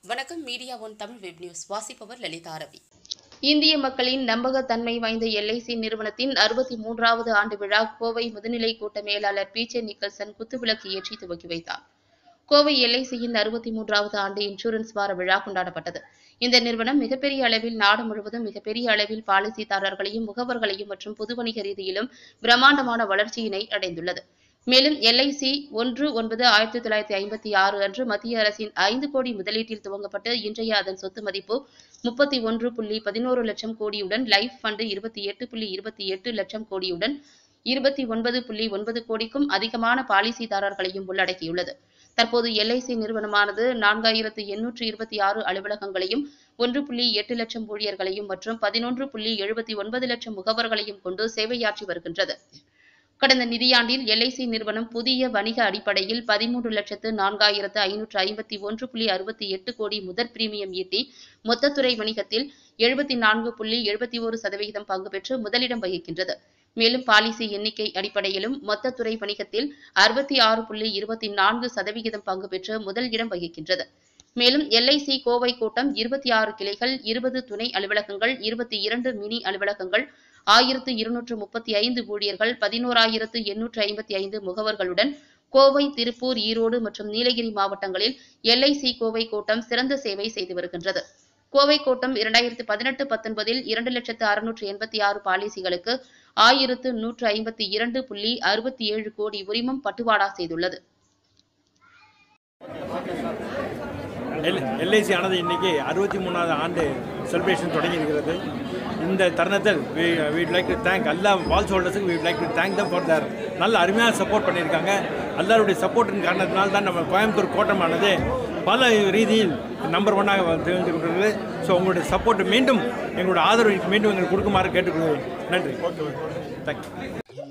வணக்கம் Media One Tamil web news வாசிப்பவர் லலிதா ரவி இந்திய மக்களின் நம்பகத்தன்மை வாய்ந்த எல்ஐசி நிறுவனத்தின் அறுபத்தி மூன்றாவது ஆண்டு விழா கோவை முதுநிலை கூட்ட மேலாளர் பி ஜே நிக்கல்சன் குத்துவிளக்கு ஏற்றி துவக்கி வைத்தார் கோவை எல்ஐசியின் அறுபத்தி மூன்றாவது ஆண்டு இன்சூரன்ஸ் வார விழா கொண்டாடப்பட்டது இந்த நிறுவனம் மிகப்பெரிய அளவில் நாடு முழுவதும் மிகப்பெரிய அளவில் பாலிசிதாரர்களையும் முகவர்களையும் மற்றும் பொது வணிக ரீதியிலும் பிரம்மாண்டமான வளர்ச்சியினை அடைந்துள்ளது மேலும் எல்ஐசி ஒன்று ஒன்பது ஆயிரத்தி தொள்ளாயிரத்தி ஐம்பத்தி ஆறு அன்று மத்திய அரசின் ஐந்து கோடி முதலீட்டில் துவங்கப்பட்டு இன்றைய அதன் சொத்து மதிப்பு முப்பத்தி ஒன்று புள்ளி பதினோரு லட்சம் கோடியுடன் லைஃப் ஃபண்டு இருபத்தி எட்டு புள்ளி இருபத்தி எட்டு லட்சம் கோடியுடன் இருபத்தி ஒன்பது புள்ளி ஒன்பது கோடிக்கும் அதிகமான பாலிசிதாரர்களையும் உள்ளடக்கியுள்ளது தற்போது எல்ஐசி நிறுவனமானது நான்காயிரத்து எண்ணூற்று இருபத்தி ஆறு அலுவலகங்களையும் ஒன்று புள்ளி எட்டு லட்சம் ஊழியர்களையும் மற்றும் பதினொன்று புள்ளி எழுபத்தி ஒன்பது லட்சம் முகவர்களையும் கொண்டு சேவையாற்றி வருகின்றது கடந்த நிதியாண்டில் எல்ஐசி நிறுவனம் புதிய வணிக அடிப்படையில் பதிமூன்று லட்சத்து நான்காயிரத்து ஐநூற்று ஐம்பத்தி ஒன்று புள்ளி அறுபத்தி எட்டு கோடி முதற் பிரீமியம் ஈட்டி மொத்தத்துறை வணிகத்தில் எழுபத்தி நான்கு புள்ளி எழுபத்தி ஒரு சதவிகிதம் பங்கு பெற்று முதலிடம் வகிக்கின்றது மேலும் பாலிசி எண்ணிக்கை அடிப்படையிலும் மொத்தத்துறை வணிகத்தில் அறுபத்தி ஆறு புள்ளி இருபத்தி நான்கு சதவிகிதம் பங்கு பெற்று முதல் இடம் வகிக்கின்றது மேலும் எல்ஐசி கோவை கூட்டம் இருபத்தி ஆறு கிளைகள் இருபது துணை அலுவலகங்கள் இருபத்தி இரண்டு மினி அலுவலகங்கள் ஆயிரத்து இருநூற்று முப்பத்தி ஐந்து ஊழியர்கள் பதினோராயிரத்து எண்ணூற்று ஐம்பத்தி ஐந்து முகவர்களுடன் கோவை திருப்பூர் ஈரோடு மற்றும் நீலகிரி மாவட்டங்களில் எல்ஐசி கோவை கோட்டம் சிறந்த சேவை செய்து வருகின்றது கோவை கோட்டம் இரண்டாயிரத்து பதினெட்டு பத்தொன்பதில் இரண்டு லட்சத்து அறுநூற்று எண்பத்தி ஆறு பாலிசிகளுக்கு ஆயிரத்து நூற்று ஐம்பத்தி இரண்டு புள்ளி அறுபத்தி ஏழு கோடி உரிமம் பட்டுவாடா செய்துள்ளது எல் எல்ஐசி ஆனது இன்னைக்கு அறுபத்தி மூணாவது ஆண்டு செலிப்ரேஷன் தொடங்கி இருக்கிறது இந்த தருணத்தில் வீட் லைக் டு தேங்க் எல்லா வால்ஸ் ஹோல்டர்ஸுக்கு we'd like to thank them for their நல்ல அருமையாக சப்போர்ட் பண்ணியிருக்காங்க எல்லாருடைய சப்போர்ட்டின் காரணத்தினால தான் நம்ம கோயம்புத்தூர் கோட்டமானது பல ரீதியில் நம்பர் ஒன்னாக தெரிந்து கொண்டிருக்கிறது ஸோ உங்களுடைய சப்போர்ட் மீண்டும் எங்களோட ஆதரவு மீண்டும் எங்களுக்கு கொடுக்குமாறு கேட்டுக்கொள்கிறேன் நன்றி ஓகே தேங்க்யூ